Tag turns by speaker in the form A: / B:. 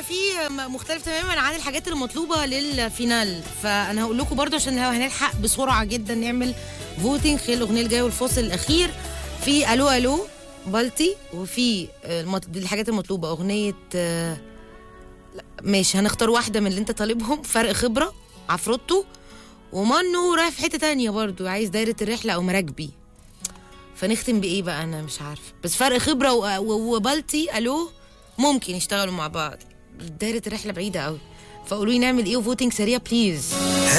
A: في م- مختلف تماما عن الحاجات المطلوبه للفينال فانا هقول لكم برضو عشان لو هنلحق بسرعه جدا نعمل فوتنج خلال الاغنيه الجايه والفاصل الاخير في الو الو بلطي وفي آه، المط... دي الحاجات المطلوبه اغنيه آه، لا ماشي هنختار واحده من اللي انت طالبهم فرق خبره عفروتو ومنو رايح في حته تانية برضو عايز دايره الرحله او مراكبي فنختم بايه بقى انا مش عارفه بس فرق خبره و- و- وبلطي الو ممكن يشتغلوا مع بعض دايره الرحله بعيده قوي فقولوا لي نعمل ايه وفوتنج سريع بليز